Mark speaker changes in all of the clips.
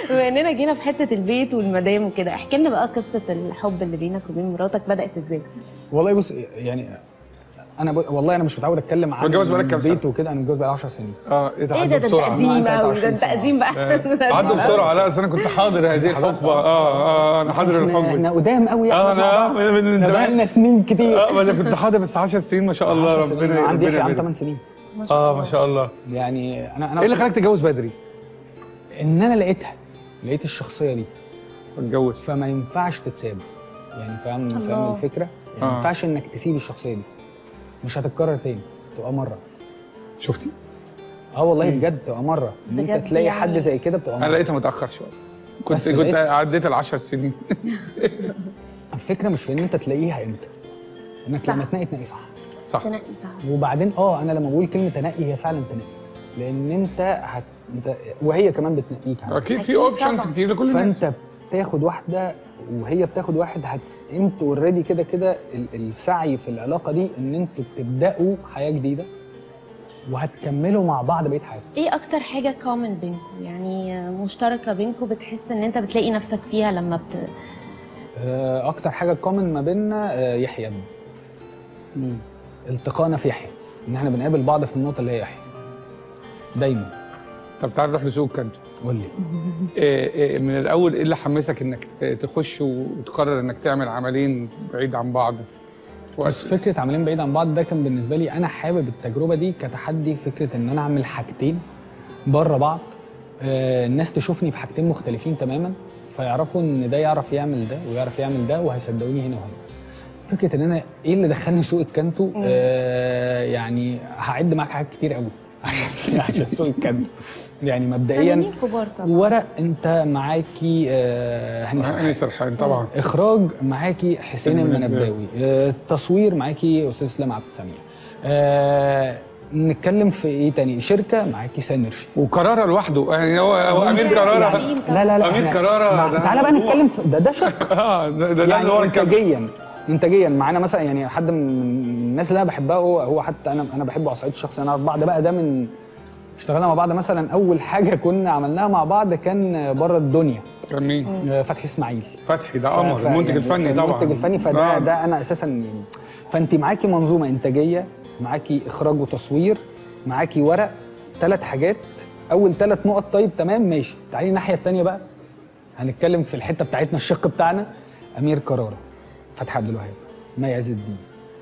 Speaker 1: بما اننا جينا في حته البيت والمدام وكده احكي لنا بقى قصه الحب اللي بينك وبين مراتك بدات ازاي
Speaker 2: والله بص يعني انا ب... والله انا مش متعود اتكلم عن
Speaker 3: متجوز بقالك كام سنة؟
Speaker 2: البيت وكده انا متجوز بقالي 10 سنين
Speaker 3: اه ايه ده
Speaker 1: ايه
Speaker 3: عدوا
Speaker 1: ده ده انت
Speaker 3: بسرعه
Speaker 1: قديم
Speaker 2: أنت
Speaker 1: قوي ده
Speaker 2: 23
Speaker 1: انت
Speaker 2: سنة.
Speaker 1: قديم بقى
Speaker 3: عدوا بسرعه لا اصل انا كنت حاضر هذه الحقبه اه اه انا حاضر
Speaker 2: احنا,
Speaker 3: الحقبه
Speaker 2: احنا قدام قوي
Speaker 3: اه انا من من
Speaker 2: احنا
Speaker 3: زمان
Speaker 2: بقالنا سنين كتير
Speaker 3: اه ما انا كنت حاضر بس 10 سنين ما شاء الله
Speaker 2: 10 سنين.
Speaker 3: ربنا
Speaker 2: عندي
Speaker 3: ربنا
Speaker 2: يحيى عن
Speaker 3: يبارك.
Speaker 2: 8 سنين
Speaker 1: ما شاء
Speaker 3: اه
Speaker 1: الله
Speaker 3: ما شاء الله
Speaker 2: يعني انا انا
Speaker 3: ايه اللي خلاك تتجوز بدري؟
Speaker 2: ان انا لقيتها لقيت الشخصيه دي
Speaker 3: اتجوز
Speaker 2: فما ينفعش تتساب يعني فاهم
Speaker 1: الله.
Speaker 2: فاهم الفكره يعني ما
Speaker 3: آه.
Speaker 2: ينفعش انك تسيب الشخصيه دي مش هتتكرر تاني تبقى مره
Speaker 3: شفتي؟
Speaker 2: اه والله بجد تبقى مره ان
Speaker 1: بجد
Speaker 2: انت تلاقي
Speaker 1: يعني.
Speaker 2: حد زي كده بتبقى
Speaker 3: انا
Speaker 2: مره
Speaker 3: لقيتها متاخر شويه كنت
Speaker 2: بس
Speaker 3: كنت
Speaker 2: لقيت-
Speaker 3: عديت ال 10 سنين
Speaker 2: الفكره مش في ان انت تلاقيها امتى انك
Speaker 1: صح.
Speaker 2: لما تنقي تنقي صح
Speaker 3: صح
Speaker 1: تنقي صعب
Speaker 2: وبعدين اه انا لما بقول كلمه تنقي هي فعلا تنقي لان انت هت... انت وهي كمان بتنقيك على
Speaker 3: اكيد في
Speaker 1: أكيد
Speaker 3: اوبشنز
Speaker 1: طبعاً.
Speaker 3: كتير لكل الناس
Speaker 2: فانت بتاخد واحده وهي بتاخد واحد هت... انتوا اوريدي كده كده ال- السعي في العلاقه دي ان انتوا تبداوا حياه جديده وهتكملوا مع بعض بقيه حياتكم
Speaker 1: ايه اكتر حاجه كومن بينكم يعني مشتركه بينكم بتحس ان انت بتلاقي نفسك فيها لما بت...
Speaker 2: آه، اكتر حاجه كومن ما بيننا آه، يحيى ابني التقائنا في يحيى ان احنا بنقابل بعض في النقطه اللي هي يحيى دايما
Speaker 3: طب تعال نروح لسوق كانت
Speaker 2: قول لي
Speaker 3: إيه إيه من الاول ايه اللي حمسك انك تخش وتقرر انك تعمل عملين بعيد عن بعض في
Speaker 2: بس
Speaker 3: وقت
Speaker 2: فكره عملين بعيد عن بعض ده كان بالنسبه لي انا حابب التجربه دي كتحدي فكره ان انا اعمل حاجتين بره بعض آه، الناس تشوفني في حاجتين مختلفين تماما فيعرفوا ان ده يعرف يعمل ده ويعرف يعمل ده وهيصدقوني هنا وهنا فكره ان انا ايه اللي دخلني سوق الكانتو آه يعني هعد معاك حاجات كتير قوي عشان عشان سوق الكانتو يعني مبدئيا
Speaker 1: فنانين كبار طبعا
Speaker 2: ورق انت معاكي آه هاني سرحان.
Speaker 3: هاني سرحان طبعا
Speaker 2: اخراج معاكي حسين
Speaker 3: حسين
Speaker 2: المنباوي آه، تصوير معاكي استاذ اسلام عبد السميع آه، نتكلم في ايه تاني شركه معاكي سانرشي
Speaker 3: وكرارة لوحده يعني هو, هو امير كرارة
Speaker 1: يعني-
Speaker 2: لا لا لا
Speaker 3: أمير
Speaker 2: إحنا-
Speaker 3: كرارة
Speaker 2: مع-
Speaker 3: ده
Speaker 2: تعالى بقى
Speaker 3: هو-
Speaker 2: نتكلم في ده ده شق
Speaker 3: اه ده, ده, ده اللي ورا
Speaker 2: يعني
Speaker 3: الكاميرا
Speaker 2: انتاجيا انتاجيا معانا مثلا يعني حد من الناس اللي انا بحبها هو هو حتى انا انا بحبه على الصعيد الشخصي انا اعرف بعض بقى ده من اشتغلنا مع بعض مثلا اول حاجه كنا عملناها مع بعض كان بره الدنيا
Speaker 3: كان مين؟
Speaker 2: آه، فتحي اسماعيل
Speaker 3: فتحي ده
Speaker 2: ف-
Speaker 3: قمر
Speaker 2: ف-
Speaker 3: المنتج
Speaker 2: يعني
Speaker 3: الفني طبعا
Speaker 2: المنتج الفني فده
Speaker 3: آه.
Speaker 2: ده انا اساسا يعني فانت معاكي منظومه انتاجيه معاكي اخراج وتصوير معاكي ورق ثلاث حاجات اول ثلاث نقط طيب تمام ماشي تعالي الناحيه الثانيه بقى هنتكلم في الحته بتاعتنا الشق بتاعنا امير كراره فتحي عبد الوهاب مي عز الدين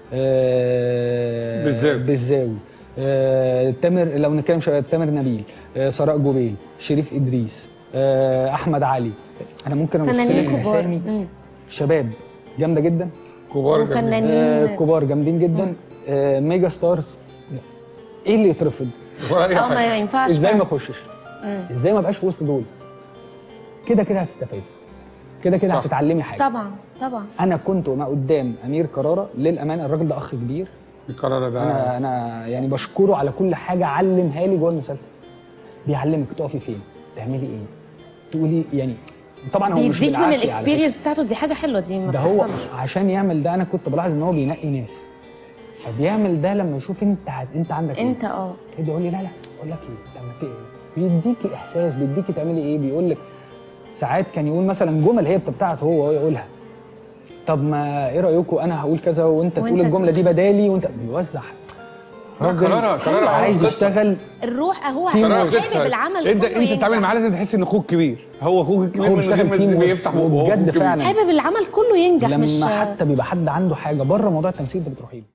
Speaker 2: آه
Speaker 3: بالزاوي.
Speaker 2: بالزاوي آه تامر لو نتكلم شويه تامر نبيل آه سراء جوبيل شريف ادريس آه احمد علي انا ممكن ابص
Speaker 1: فنانين
Speaker 2: لك
Speaker 1: كبار
Speaker 2: اسامي
Speaker 1: مم.
Speaker 2: شباب جامده جدا
Speaker 3: كبار جميل.
Speaker 1: وفنانين
Speaker 2: آه كبار جامدين جدا آه ميجا ستارز ايه اللي يترفض
Speaker 3: ولا اي
Speaker 1: اه ما
Speaker 3: حاجه
Speaker 1: ينفعش
Speaker 2: ازاي ما
Speaker 1: فعلا.
Speaker 2: اخشش ازاي ما ابقاش في وسط دول كده كده هتستفاد كده كده
Speaker 3: صح.
Speaker 2: هتتعلمي حاجه
Speaker 1: طبعا طبعا
Speaker 2: انا كنت وما قدام امير كراره للامانه الراجل ده اخ كبير
Speaker 3: القرار ده
Speaker 2: انا انا يعني بشكره على كل حاجه علمها لي جوه المسلسل بيعلمك تقفي فين تعملي ايه تقولي يعني طبعا هو مش
Speaker 1: بيديك من
Speaker 2: بالعافيه على فكرة.
Speaker 1: الاكسبيرينس بتاعته دي حاجه حلوه دي ما
Speaker 2: ده هو
Speaker 1: بتحصلش
Speaker 2: عشان يعمل ده انا كنت بلاحظ ان هو بينقي ناس فبيعمل ده لما يشوف انت هت... انت عندك
Speaker 1: انت اه
Speaker 2: ايه يقول لي لا لا اقول لك ايه طب ما في ايه بيديكي احساس بيديكي تعملي ايه بيقول لك ساعات كان يقول مثلا جمل هي بتاعته هو وهو يقولها طب ما ايه رايكم انا هقول كذا وانت
Speaker 1: وانت
Speaker 2: تقول الجمله دي بدالي وانت بيوزع راجل
Speaker 3: قرارة- قرارة
Speaker 2: عايز
Speaker 3: قصة.
Speaker 2: يشتغل
Speaker 1: الروح هو
Speaker 2: قرار
Speaker 1: حابب
Speaker 3: قصة.
Speaker 1: العمل
Speaker 3: انت
Speaker 1: كله
Speaker 3: انت تتعامل
Speaker 1: ينجح.
Speaker 3: معاه لازم تحس ان اخوك كبير هو اخوك الكبير
Speaker 2: هو
Speaker 3: من
Speaker 2: بيشتغل
Speaker 3: غير ما
Speaker 2: تيم
Speaker 3: بيفتح بقه هو
Speaker 2: بجد
Speaker 3: أخوك كبير.
Speaker 2: فعلا
Speaker 1: حابب العمل كله ينجح
Speaker 2: لما
Speaker 1: مش
Speaker 2: حتى بيبقى حد عنده حاجه بره موضوع التمثيل انت بتروحي له